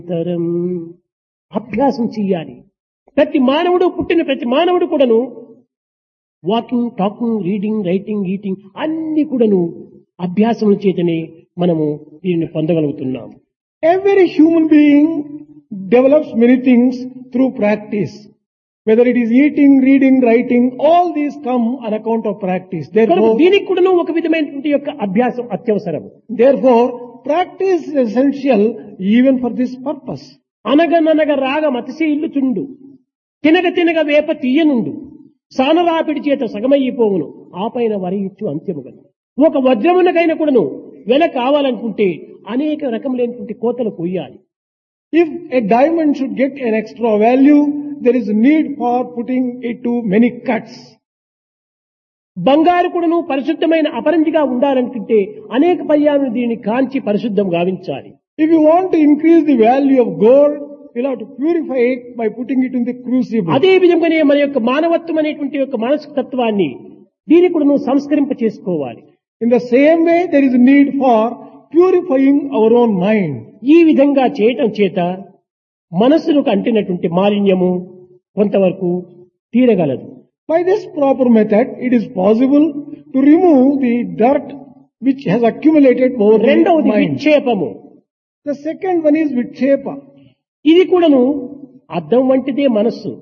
తరం అభ్యాసం చెయ్యాలి ప్రతి మానవుడు పుట్టిన ప్రతి మానవుడు కూడాను walking talking reading writing eating అన్ని కూడాను అభ్యాసముల చేతనే మనము దీనిని పొందగలుగుతున్నాం Every human being develops many things through practice. Whether it is eating, reading, writing, all these come on account of practice. కనుక Therefore, దీనికి కూడాను ఒక విధమైనటువంటి యొక్క అభ్యాసం అత్యవసరం therefore, practice is essential even for this purpose. అనగననగ రాగ మతిశీల్లుచుండు తినగ తినగ వేప తీయనుండు సానరాపిడి చేత సగమయ్యిపోవును ఆపైన వరయిచ్చు అంత్యముగను ఒక వజ్రమునకైన కూడాను వెల కావాలనుకుంటే అనేక రకములైనటువంటి కోతలు కొయ్యాలి If a diamond should get an extra value, there is a need for putting it to many cuts. బంగారు కూడాను పరిశుద్ధమైన అపరంజిగా ఉండాలనుకుంటే అనేక పర్యాలను దీనిని కాంచి పరిశుద్ధం గావించాలి If you want to increase the value of gold, you'll have to purify it by putting it in the crucible. అదే విధంగానే మన యొక్క మానవత్వం అనేటువంటి యొక్క మనసు తత్వాన్ని దీని కూడా నువ్వు సంస్కరింప చేసుకోవాలి In the same way, there is a need for purifying our own mind. ఈ విధంగా చేయటం చేత మనస్సులకు అంటినటువంటి మాలిన్యము కొంతవరకు తీరగలదు By this proper method, it is possible to remove the dirt which has accumulated over the రెండవది mind. విక్షేపము The second one is vikshepa. ఇది కూడాను అద్దం వంటిదే మనస్సు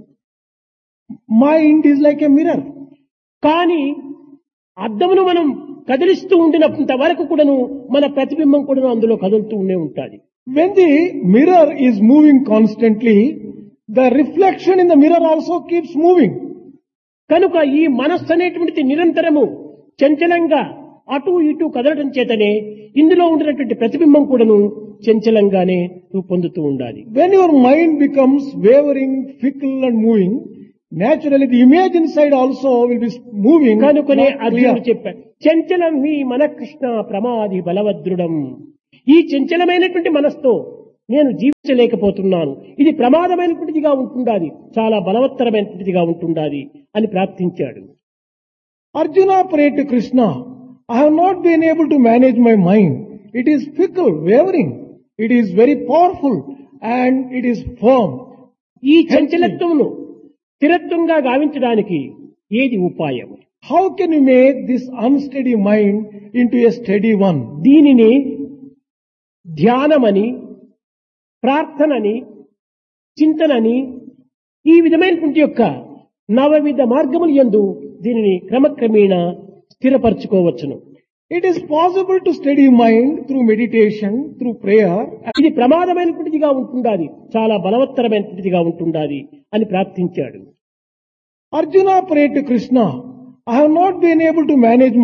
Mind is like a mirror. కానీ అద్దమును మనం కదిలిస్తూ ఉండినంత వరకు కూడాను మన ప్రతిబింబం కూడాను అందులో కదులుతూ ఉండే ఉంటుంది When the mirror is moving constantly, the reflection in the mirror also keeps moving. కనుక ఈ మనస్సు అనేటువంటిది నిరంతరము చంచలంగా అటు ఇటు కదలడం చేతనే ఇందులో ఉండినటువంటి ప్రతిబింబం కూడాను చంచలంగానే రూపొందుతూ ఉండాలి When your mind becomes wavering, fickle and moving, naturally the image inside also will be moving. కనుకనే not అర్జునుడు clear. చెప్పాడు చంచలం మీ మన కృష్ణ ప్రమాది బలవద్రుడం ఈ చంచలమైనటువంటి మనస్తో నేను జీవించలేకపోతున్నాను ఇది ప్రమాదమైనటువంటిదిగా ఉంటుండాలి చాలా బలవత్తరమైనటువంటిదిగా ఉంటుండాలి అని ప్రార్థించాడు Arjuna prayed to Krishna, I have not been able to manage my mind. It is fickle, wavering. It is very powerful and it is firm. ఈ చంచలత్వమును స్థిరత్వంగా గావించడానికి ఏది ఉపాయం How can you make this unsteady mind into a steady one? దీనిని ధ్యానమని ప్రార్థనని చింతనని ఈ విధమైనటువంటి యొక్క నవవిధ మార్గములు యందు దీనిని క్రమక్రమేణా స్థిరపరచుకోవచ్చును It is possible to steady mind through meditation, through prayer. ఇది ప్రమాదమైనటువంటిదిగా ఉంటుండాలి చాలా బలవత్తరమైనటువంటిదిగా ఉంటుండాలి అని ప్రార్థించాడు Arjuna prayed to Krishna, I have not been able to manage